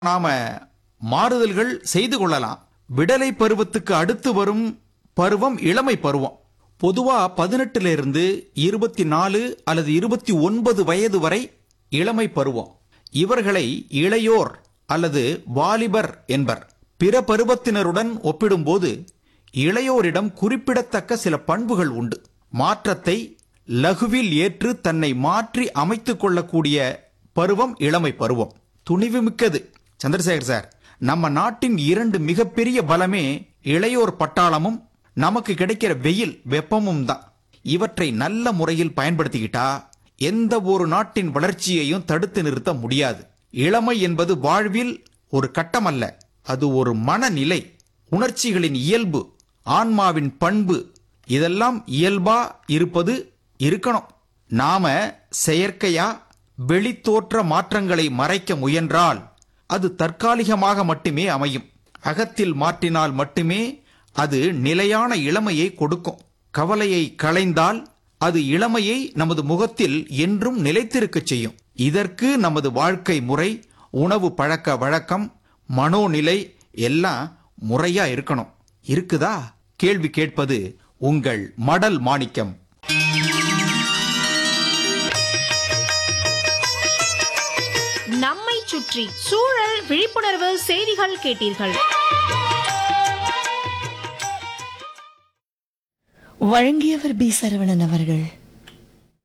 நாம மாறுதல்கள் செய்து கொள்ளலாம் விடலை பருவத்துக்கு அடுத்து வரும் பருவம் இளமை பருவம் பொதுவா பதினெட்டுல இருந்து இருபத்தி நாலு அல்லது இருபத்தி ஒன்பது வயது வரை இளமை பருவம் இவர்களை இளையோர் அல்லது வாலிபர் என்பர் பிற பருவத்தினருடன் ஒப்பிடும்போது இளையோரிடம் குறிப்பிடத்தக்க சில பண்புகள் உண்டு மாற்றத்தை லகுவில் ஏற்று தன்னை மாற்றி அமைத்துக் கொள்ளக்கூடிய பருவம் இளமை பருவம் துணிவு மிக்கது சந்திரசேகர் சார் நம்ம நாட்டின் இரண்டு மிகப்பெரிய பலமே இளையோர் பட்டாளமும் நமக்கு கிடைக்கிற வெயில் வெப்பமும் தான் இவற்றை நல்ல முறையில் பயன்படுத்திக்கிட்டா எந்த ஒரு நாட்டின் வளர்ச்சியையும் தடுத்து நிறுத்த முடியாது இளமை என்பது வாழ்வில் ஒரு கட்டமல்ல அது ஒரு மனநிலை உணர்ச்சிகளின் இயல்பு ஆன்மாவின் பண்பு இதெல்லாம் இயல்பா இருப்பது இருக்கணும் நாம செயற்கையா வெளித்தோற்ற மாற்றங்களை மறைக்க முயன்றால் அது தற்காலிகமாக மட்டுமே அமையும் அகத்தில் மாற்றினால் மட்டுமே அது நிலையான இளமையை கொடுக்கும் கவலையை களைந்தால் அது இளமையை நமது முகத்தில் என்றும் நிலைத்திருக்கச் செய்யும் இதற்கு நமது வாழ்க்கை முறை உணவு பழக்க வழக்கம் மனோநிலை எல்லாம் முறையா இருக்கணும் இருக்குதா கேள்வி கேட்பது உங்கள் மடல் மாணிக்கம் நம்மை சுற்றி சூழல் விழிப்புணர்வு செய்திகள் கேட்டீர்கள் வழங்கியவர் பி சரவணன் அவர்கள்